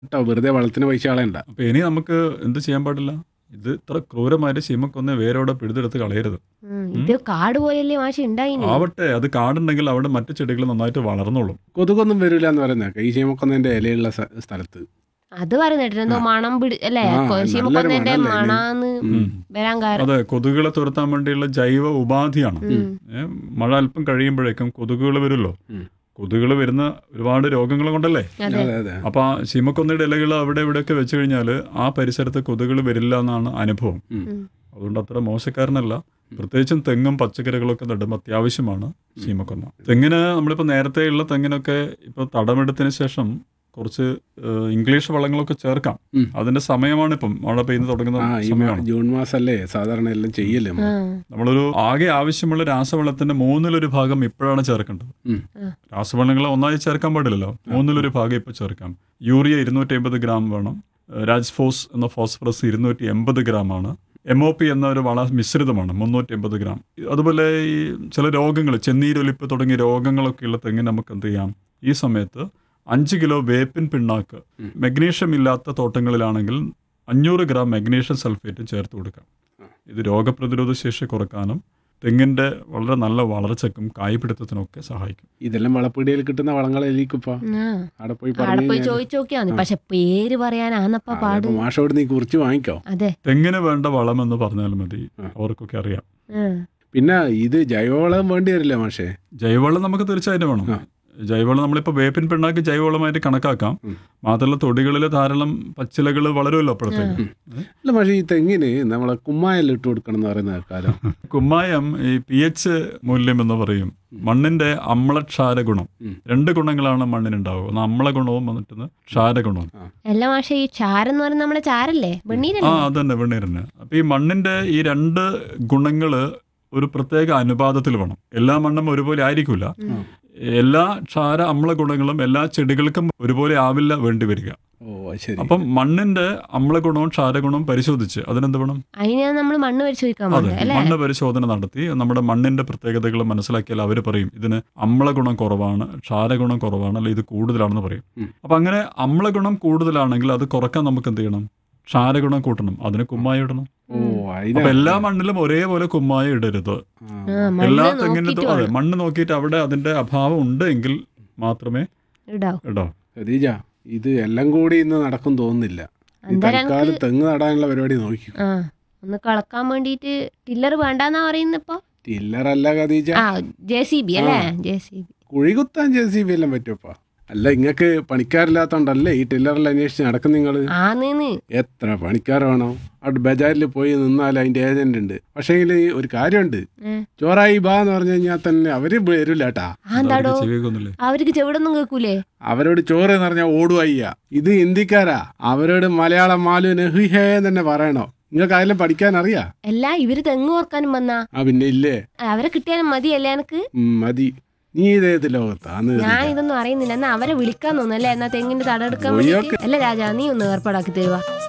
കേട്ടോ വെറുതെ വളത്തിന് പൈസ കളയണ്ട അപ്പൊ ഇനി നമുക്ക് എന്ത് ചെയ്യാൻ പാടില്ല ഇത് ഇത്ര ക്രൂരമായിട്ട് ശീമക്കൊന്ന് വേരോടെ പിഴുതെടുത്ത് കളയരുത് ഉം, ഇത് കാട് പോലെയല്ലേ മാഷി ഉണ്ടായിന് ആവട്ടെ അത് കാടുണ്ടെങ്കിൽ അവിടെ മറ്റു ചെടികൾ നന്നായിട്ട് വളർന്നോളും കൊതുകൊന്നും വരില്ല എന്ന് പറയുന്നത് ഈ ചീമക്കൊന്നതിന്റെ ഇലയുള്ള സ്ഥ- സ്ഥലത്ത് അത് പറയുന്നിട്ട് എന്തോ മണം പിടി അല്ലേ ആ, നല്ലൊരു ശീമക്കൊന്നേന്റെ മണല്ലേ ഇതിന്? മണാന്ന് ഉം. വരാൻ കാരണം അതെ കൊതുകുകളെ തുരത്താൻ വേണ്ടിയുള്ള ജൈവ ഉപാധിയാണ് ഉം. ഏ, മഴ അല്പം കഴിയുമ്പോഴേക്കും കൊതുകുകൾ വരുമല്ലോ ഉം. കൊതുകുകൾ വരുന്ന ഒരുപാട് രോഗങ്ങൾ കൊണ്ടല്ലേ അതെ അതെ അതെ അപ്പൊ ആ ശീമക്കൊന്നയുടെ ഇലകൾ അവിടെ ഇവിടെയൊക്കെ വെച്ച് കഴിഞ്ഞാൽ ആ പരിസരത്ത് കൊതുകുകൾ വരില്ല എന്നാണ് അനുഭവം ഉം. ഉം. അതുകൊണ്ട് അത്ര മോശക്കാരനല്ല പ്രത്യേകിച്ചും തെങ്ങും പച്ചക്കറികളൊക്കെ നടുമ്പോൾ അത്യാവശ്യമാണ് ശീമക്കൊന്ന തെങ്ങിന് നമ്മളിപ്പോൾ നേരത്തെയുള്ള തെങ്ങിനൊക്കെ ഇപ്പോൾ തടമെടുത്തതിന് ശേഷം കുറച്ച് ഏഹ്, ഇംഗ്ലീഷ് വളങ്ങളൊക്കെ ചേർക്കാം ഉം. അതിന്റെ സമയമാണ് ഇപ്പം മഴ പെയ്ത് തുടങ്ങുന്ന ആ ഈ സമയമാണ് ജൂൺ മാസല്ലേ സാധാരണ എല്ലാം ചെയ്യല്ലേ ആ, നമ്മള്. നമ്മളൊരു ആകെ ആവശ്യമുള്ള രാസവളത്തിന്റെ മൂന്നിലൊരു ഭാഗം ഇപ്പോഴാണ് ചേർക്കേണ്ടത് ഉം. ആ. രാസവളങ്ങൾ ഒന്നായി ചേർക്കാൻ പാടില്ലല്ലോ മൂന്നിലൊരു ഭാഗം ഇപ്പോൾ ചേർക്കാം യൂറിയ ഇരുന്നൂറ്റി അമ്പത് ഗ്രാം വേണം ഏഹ് രാജ്ഫോസ് എന്ന ഫോസ്ഫറസ് ഇരുന്നൂറ്റി എൺപത് ഗ്രാം ആണ് എം ഒ പി എന്ന ഒരു വള മിശ്രിതമാണ് മുന്നൂറ്റി എൺപത് ഗ്രാം അതുപോലെ ഈ ചില രോഗങ്ങൾ ചെന്നീരൊലിപ്പ് തുടങ്ങിയ രോഗങ്ങളൊക്കെയുള്ള തെങ്ങിന് നമുക്ക് എന്ത് ചെയ്യാം ഈ സമയത്ത് അഞ്ച് കിലോ വേപ്പിൻ പിണ്ണാക്ക് ഉം. മെഗ്നീഷ്യം ഇല്ലാത്ത തോട്ടങ്ങളിലാണെങ്കിൽ അഞ്ഞൂറ് ഗ്രാം മെഗ്നീഷ്യം സൾഫേറ്റ് ചേർത്ത് കൊടുക്കാം ആ. ഇത് രോഗപ്രതിരോധ ശേഷി കുറക്കാനും തെങ്ങിന്റെ വളരെ നല്ല വളർച്ചയ്ക്കും കായ്പിടുത്തത്തിനൊക്കെ സഹായിക്കും ഇതെല്ലാം വളപ്പീടിയിൽ കിട്ടുന്ന വളങ്ങളായിരിക്കും ഇപ്പൊ ആ. അവിടെ പോയി അവിടെ പറഞ്ഞു പോയി ചോദിച്ചു നോക്കിയാ മതി പക്ഷെ പേര് പറയാനാന്നപ്പ പാട് മാഷോട് നീ കുറിച്ച് വാങ്ങിക്കോ അതെ തെങ്ങിന് വേണ്ട വളം എന്ന് പറഞ്ഞാൽ മതി ആ. അവർക്കൊക്കെ അറിയാം ആ. പിന്നെ ഇത് ജൈവവളം വേണ്ടി വരില്ല മാഷേ ജൈവവളം നമുക്ക് തീർച്ചയായിട്ടും വേണം ആ. ജൈവവളം നമ്മളിപ്പോൾ വേപ്പിൻ പിണ്ണാക്ക് ജൈവവളമായിട്ട് കണക്കാക്കാം ഉം. മാത്രമല്ല തൊടികളിൽ ധാരാളം പച്ചിലകൾ വളരുമല്ലോ അപ്പോഴത്തേക്ക് അല്ല മാഷേ ഈ തെങ്ങിന് നമ്മളെ കുമ്മായെല്ലാം ഇട്ട് കൊടുക്കണം എന്ന് പറയുന്ന കാലം കുമ്മായം ഈ പി എച്ച് മൂല്യം എന്ന് പറയും മണ്ണിന്റെ അമ്ലക്ഷാര ഗുണം ഉം. രണ്ട് ഗുണങ്ങളാണ് മണ്ണിനുണ്ടാവുക ഒന്ന് അമ്ല ഗുണവും വന്നിട്ട് ക്ഷാരഗുണവും എല്ലാ മാഷെ ഈ ചാരം എന്ന് പറയുന്നത് നമ്മുടെ ചാരല്ലേ ആ വെണ്ണീരല്ലേ അതന്നെ വെണ്ണീരന്നെ അപ്പൊ ഈ മണ്ണിന്റെ ഈ രണ്ട് ഗുണങ്ങള് ഒരു പ്രത്യേക അനുപാതത്തിൽ വേണം എല്ലാ മണ്ണും ഒരുപോലെ ആയിരിക്കില്ല ഉം. എല്ലാ ക്ഷാര അമ്ല ഗുണങ്ങളും എല്ലാ ചെടികൾക്കും ഒരുപോലെ ആവില്ല വേണ്ടി വരിക ഓ അത് ശരി അപ്പം മണ്ണിന്റെ അമ്ല ഗുണവും ക്ഷാരഗുണവും പരിശോധിച്ച് അതിനെന്ത് വേണം അതിനെ നമ്മൾ മണ്ണ് പരിശോധിക്കാൻ അതെ പോകുന്നത് അല്ലേ മണ്ണ് പരിശോധന നടത്തി നമ്മുടെ മണ്ണിന്റെ പ്രത്യേകതകൾ മനസ്സിലാക്കിയാൽ അവർ പറയും ഇതിന് അമ്ലഗുണം കുറവാണ് ക്ഷാരഗുണം കുറവാണ് അല്ലെ ഇത് കൂടുതലാണെന്ന് പറയും ഉം. അപ്പൊ അങ്ങനെ അമ്ലഗുണം കൂടുതലാണെങ്കിൽ അത് കുറക്കാൻ നമുക്ക് എന്ത് ചെയ്യണം ക്ഷാരഗുണം കൂട്ടണം അതിന് കുമ്മായി ഇടണം ഓ അപ്പൊ അതിനാ എല്ലാ മണ്ണിലും ഒരേപോലെ കുമ്മായി ഇടരുത് ആ. ആ, എല്ലാ മണ്ണ് തെങ്ങിനും നോക്കിയിട്ട് അതെ വേണം മണ്ണ് നോക്കിയിട്ട് അവിടെ അതിന്റെ അഭാവം ഉണ്ട് എങ്കിൽ മാത്രമേ ഇടാവും ഇടോ ഖദീജ ഇത് എല്ലാം കൂടി ഇന്ന് നടക്കും തോന്നുന്നില്ല ഈ എന്തായാലും തൽക്കാലം തെങ്ങ് നടാനുള്ള പരിപാടി നോക്കി ആ ഒന്ന് കളക്കാൻ വേണ്ടിയിട്ട് ടില്ലർ വേണ്ടാന്നാ പറയുന്നപ്പോ ടില്ലറല്ല ഖദീജ ആ ജെ സി ബി അല്ലേ ആ. ജെ സി ബി കുഴി കുത്താൻ ജെ സി ബി എല്ലാം പറ്റുമപ്പാ അല്ല ഇങ്ങക്ക് പണിക്കാരില്ലാത്തോണ്ടല്ലേ ഈ ടില്ലറെല്ലാം അന്വേഷിച്ച് നടക്കും നിങ്ങൾ ആന്ന് എത്ര പണിക്കാർ വേണോ അവിടെ ബജാറിൽ പോയി നിന്നാൽ അതിന്റെ ഏജന്റ് ഉണ്ട് പക്ഷേ ഒരു കാര്യമുണ്ട് ഏ. ചോറായി ബാ എന്ന് പറഞ്ഞു കഴിഞ്ഞാൽ തന്നെ അവര് വരില്ല കേട്ടാ ആ എന്താടോ ചെവിയൊക്കൊന്നുമില്ലേ അവർക്ക് ചെവിടൊന്നും കേൾക്കൂലേ അവരോട് ചോറ് എന്ന് പറഞ്ഞാൽ ഓടുവയ്യ ഇത് ഹിന്ദിക്കാരാ അവരോട് മലയാളം മാലു നെഹുഹേ എന്ന് തന്നെ പറയണോ നിങ്ങൾക്ക് അതെല്ലാം പഠിക്കാൻ അറിയാ അല്ല ഇവര് തെങ്ങ് ഓർക്കാനും വന്നാ ആ പിന്നെ ഇല്ലേ അവരെ കിട്ടിയാലും മതിയല്ലേ എനക്ക് ഉം, മതി നീ ഇതേത് ലോകത്താന്ന് ഞാൻ ഇതൊന്നും അറിയുന്നില്ല എന്നാ അവരെ വിളിക്കാൻ തോന്നുന്നു അല്ലേ എന്നാ തെങ്ങിന്റെ തടം എടുക്കാൻ ഒയ്യൊക്കെ. വേണ്ടിയിട്ട് അല്ല രാജാ നീ ഒന്ന് ഏർപ്പാടാക്കി തരുവാ